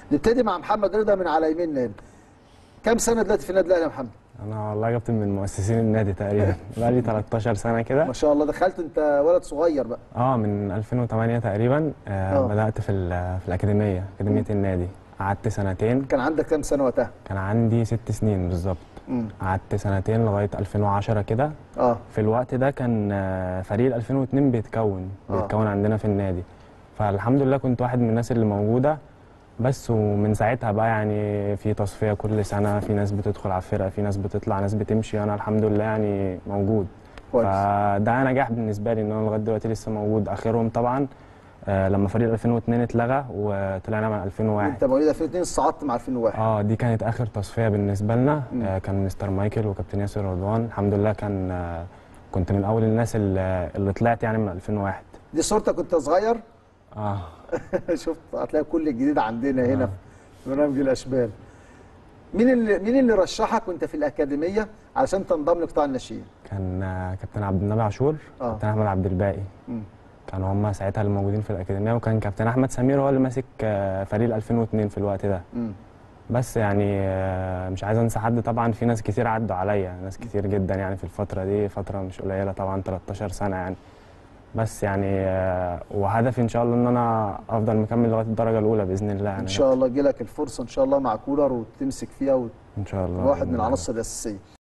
نبتدي مع محمد رضا من على يميننا هنا كم سنه دلوقتي في النادي الاهلي يا محمد انا والله كابتن من مؤسسين النادي تقريبا بقالي 13 سنه كده ما شاء الله دخلت انت ولد صغير بقى اه من 2008 تقريبا آه آه. بدات في ال- في الاكاديميه اكاديميه النادي قعدت سنتين كان عندك كام سنه وقتها كان عندي ست سنين بالظبط امم قعدت سنتين لغايه 2010 كده اه في الوقت ده كان آه، فريق 2002 بيتكون آه. بيتكون عندنا في النادي فالحمد لله كنت واحد من الناس اللي موجوده بس ومن ساعتها بقى يعني في تصفيه كل سنه في ناس بتدخل على الفرقه في ناس بتطلع ناس بتمشي انا الحمد لله يعني موجود كويس فده نجاح بالنسبه لي ان انا لغايه دلوقتي لسه موجود اخرهم طبعا آه، لما فريق 2002 اتلغى وطلعنا من 2001 انت مواليد 2002 صعدت مع 2001 اه دي كانت اخر تصفيه بالنسبه لنا مم. آه كان مستر مايكل وكابتن ياسر رضوان الحمد لله كان آه كنت من اول الناس اللي, اللي طلعت يعني من 2001 دي صورتك وانت صغير اه شفت هتلاقي كل الجديد عندنا هنا آه. في برنامج الاشبال مين اللي مين اللي رشحك وانت في الاكاديميه علشان تنضم لقطاع الناشئين كان آه كابتن عبد النبي عاشور آه. كابتن احمد عبد الباقي مم. كانوا هم ساعتها اللي موجودين في الاكاديميه وكان كابتن احمد سمير هو اللي ماسك آه فريق 2002 في الوقت ده مم. بس يعني آه مش عايز انسى حد طبعا في ناس كتير عدوا عليا ناس كتير جدا يعني في الفتره دي فتره مش قليله طبعا 13 سنه يعني بس يعني آه وهدفي ان شاء الله ان انا افضل مكمل لغايه الدرجه الاولى باذن الله يعني ان شاء الله يجي لك الفرصه ان شاء الله مع كولر وتمسك فيها ان شاء الله وواحد بإذن من الله. العناصر الاساسيه